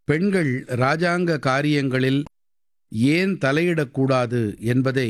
பெண்கள் இராஜாங்க காரியங்களில் ஏன் தலையிடக்கூடாது என்பதை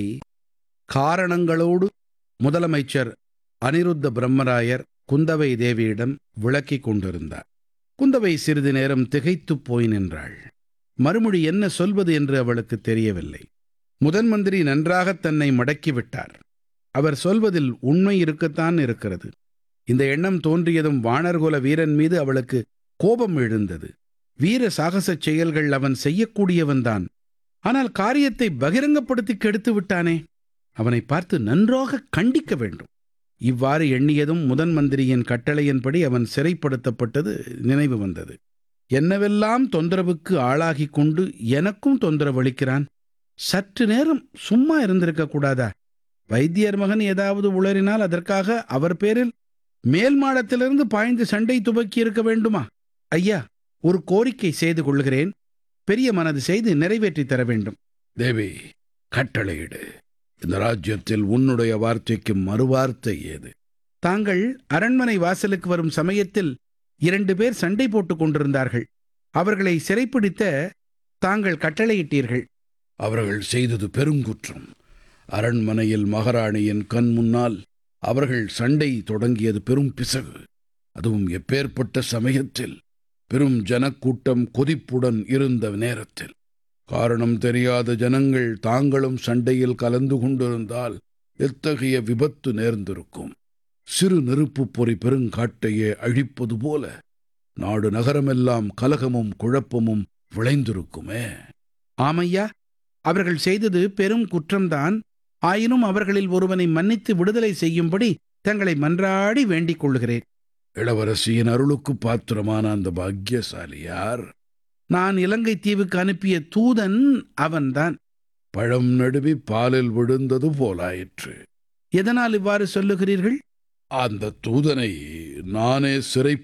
காரணங்களோடு முதலமைச்சர் அனிருத்த பிரம்மராயர் குந்தவை தேவியிடம் விளக்கிக் கொண்டிருந்தார் குந்தவை சிறிது நேரம் திகைத்துப் போய் நின்றாள் மறுமொழி என்ன சொல்வது என்று அவளுக்கு தெரியவில்லை முதன் மந்திரி நன்றாக தன்னை மடக்கிவிட்டார் அவர் சொல்வதில் உண்மை இருக்கத்தான் இருக்கிறது இந்த எண்ணம் தோன்றியதும் வானர்குல வீரன் மீது அவளுக்கு கோபம் எழுந்தது வீர சாகசச் செயல்கள் அவன் செய்யக்கூடியவன்தான் ஆனால் காரியத்தை பகிரங்கப்படுத்தி கெடுத்து விட்டானே அவனை பார்த்து நன்றாக கண்டிக்க வேண்டும் இவ்வாறு எண்ணியதும் முதன் மந்திரியின் கட்டளையின்படி அவன் சிறைப்படுத்தப்பட்டது நினைவு வந்தது என்னவெல்லாம் தொந்தரவுக்கு ஆளாகிக் கொண்டு எனக்கும் தொந்தரவு அளிக்கிறான் சற்று நேரம் சும்மா இருந்திருக்க கூடாதா வைத்தியர் மகன் ஏதாவது உளறினால் அதற்காக அவர் பேரில் மேல் மாடத்திலிருந்து பாய்ந்து சண்டை துவக்கி இருக்க வேண்டுமா ஐயா ஒரு கோரிக்கை செய்து கொள்கிறேன் பெரிய மனது செய்து நிறைவேற்றித் தர வேண்டும் தேவி கட்டளையிடு இந்த ராஜ்யத்தில் உன்னுடைய வார்த்தைக்கு மறுவார்த்தை ஏது தாங்கள் அரண்மனை வாசலுக்கு வரும் சமயத்தில் இரண்டு பேர் சண்டை போட்டுக் கொண்டிருந்தார்கள் அவர்களை சிறைப்பிடித்த தாங்கள் கட்டளையிட்டீர்கள் அவர்கள் செய்தது பெருங்குற்றம் அரண்மனையில் மகாராணியின் கண் முன்னால் அவர்கள் சண்டை தொடங்கியது பெரும் பிசகு அதுவும் எப்பேற்பட்ட சமயத்தில் பெரும் ஜனக்கூட்டம் கொதிப்புடன் இருந்த நேரத்தில் காரணம் தெரியாத ஜனங்கள் தாங்களும் சண்டையில் கலந்து கொண்டிருந்தால் எத்தகைய விபத்து நேர்ந்திருக்கும் சிறு நெருப்புப் பொறி பெருங்காட்டையே அழிப்பது போல நாடு நகரமெல்லாம் கலகமும் குழப்பமும் விளைந்திருக்குமே ஆமையா அவர்கள் செய்தது பெரும் குற்றம்தான் ஆயினும் அவர்களில் ஒருவனை மன்னித்து விடுதலை செய்யும்படி தங்களை மன்றாடி வேண்டிக் கொள்கிறேன் இளவரசியின் அருளுக்கு பாத்திரமான அந்த பாக்கியசாலி யார் நான் இலங்கை தீவுக்கு அனுப்பிய தூதன் அவன்தான் பழம் நடுவி பாலில் விழுந்தது போலாயிற்று எதனால் இவ்வாறு சொல்லுகிறீர்கள் அந்த தூதனை நானே சிறை